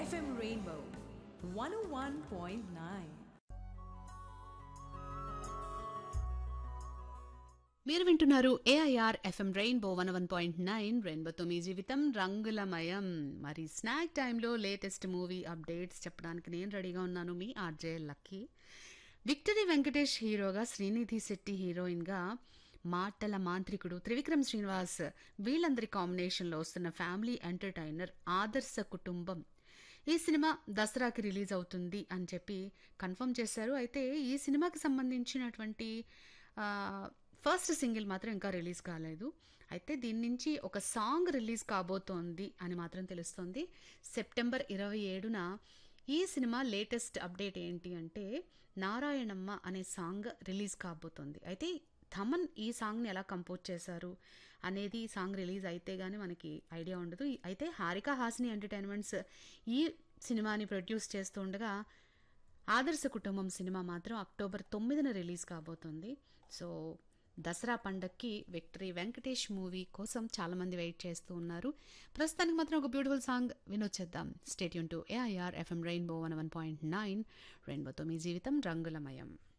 FM Rainbow 101.9. మీరు వింటున్నారు AIR FM Rainbow one one point nine రెయిన్బోతో మీ జీవితం రంగులమయం మరి స్నాక్ టైంలో లేటెస్ట్ మూవీ అప్డేట్స్ చెప్పడానికి నేను రెడీగా ఉన్నాను మీ ఆర్జే లక్కీ విక్టరీ వెంకటేష్ హీరోగా శ్రీనిధి శెట్టి హీరోయిన్గా మాటల మాంత్రికుడు త్రివిక్రమ్ శ్రీనివాస్ వీళ్ళందరి కాంబినేషన్లో వస్తున్న ఫ్యామిలీ ఎంటర్టైనర్ ఆదర్శ కుటుంబం ఈ సినిమా దసరాకి రిలీజ్ అవుతుంది అని చెప్పి కన్ఫర్మ్ చేశారు అయితే ఈ సినిమాకి సంబంధించినటువంటి ఆ, ఫస్ట్ సింగిల్ మాత్రం ఇంకా రిలీజ్ కాలేదు అయితే దీని నుంచి ఒక సాంగ్ రిలీజ్ కాబోతోంది అని మాత్రం తెలుస్తోంది సెప్టెంబర్ ఇరవై ఏడున ఈ సినిమా లేటెస్ట్ అప్డేట్ ఏంటి అంటే నారాయణమ్మ అనే సాంగ్ రిలీజ్ కాబోతోంది అయితే థమన్ ఈ సాంగ్ని ఎలా కంపోజ్ చేశారు అనేది ఈ సాంగ్ రిలీజ్ అయితే గానీ మనకి ఐడియా ఉండదు అయితే హారిక హాసిని ఎంటర్టైన్మెంట్స్ ఈ సినిమాని ప్రొడ్యూస్ చేస్తూ ఉండగా ఆదర్శ కుటుంబం సినిమా మాత్రం అక్టోబర్ తొమ్మిదిన రిలీజ్ కాబోతుంది సో దసరా పండక్కి విక్టరీ వెంకటేష్ మూవీ కోసం చాలా మంది వెయిట్ చేస్తూ ఉన్నారు ప్రస్తుతానికి మాత్రం ఒక బ్యూటిఫుల్ సాంగ్ వినొచ్చేద్దాం stay tuned to AIR FM Rainbow one one point nine రెయిన్బోతో మీ జీవితం రంగులమయం